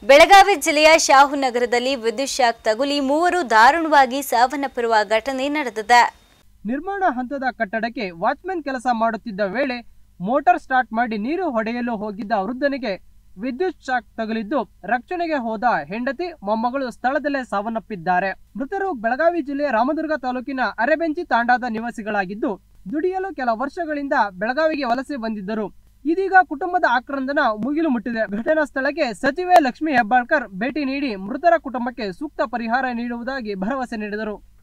ಬೆಳಗಾವಿ ಜಿಲ್ಲೆಯ ಶಾಹುನಗರದಲ್ಲಿ ವಿದ್ಯುತ್ ಶಾಕ್ ತಗುಲಿ ಮೂವರು ದಾರುಣವಾಗಿ ಸಾವನ್ನಪ್ಪಿರುವ ಘಟನೆ ನಡೆದಿದೆ ನಿರ್ಮಾಣ ಹಂತದ ಕಟ್ಟಡಕ್ಕೆ ವಾಚ್ಮೆನ್ ಕೆಲಸ ಮಾಡುತ್ತಿದ್ದ ವೇಳೆ ಮೋಟಾರ್ ಸ್ಟಾರ್ಟ್ ಮಾಡಿ ನೀರು ಹೊಡೆಯಲು ಹೋಗಿದ್ದ ವೃದ್ಧನಿಗೆ ವಿದ್ಯುತ್ ಶಾಕ್ ತಗುಲಿದ್ದು ರಕ್ಷಣೆಗೆ ಹೋದ ಹೆಂಡತಿ ಮೊಮ್ಮಗಳು ಸ್ಥಳದಲ್ಲೇ ಸಾವನ್ನಪ್ಪಿದ್ದಾರೆ ಮೃತರು ಬೆಳಗಾವಿ ಜಿಲ್ಲೆಯ ರಾಮದುರ್ಗ ತಾಲೂಕಿನ ಅರೆಬೆಂಚಿ ತಾಂಡಾದ ನಿವಾಸಿಗಳಾಗಿದ್ದು ದುಡಿಯಲು ಕೆಲ ವರ್ಷಗಳಿಂದ ಬೆಳಗಾವಿಗೆ ವಲಸೆ ಬಂದಿದ್ದರು ಇದೀಗ ಕುಟುಂಬದ ಆಕ್ರಂದನ ಮುಗಿಲು ಮುಟ್ಟಿದೆ ಘಟನಾ ಸ್ಥಳಕ್ಕೆ ಸಚಿವೆ ಲಕ್ಷ್ಮೀ ಹೆಬ್ಬಾಳ್ಕರ್ ಭೇಟಿ ನೀಡಿ ಮೃತರ ಕುಟುಂಬಕ್ಕೆ ಸೂಕ್ತ ಪರಿಹಾರ ನೀಡುವುದಾಗಿ ಭರವಸೆ ನೀಡಿದರು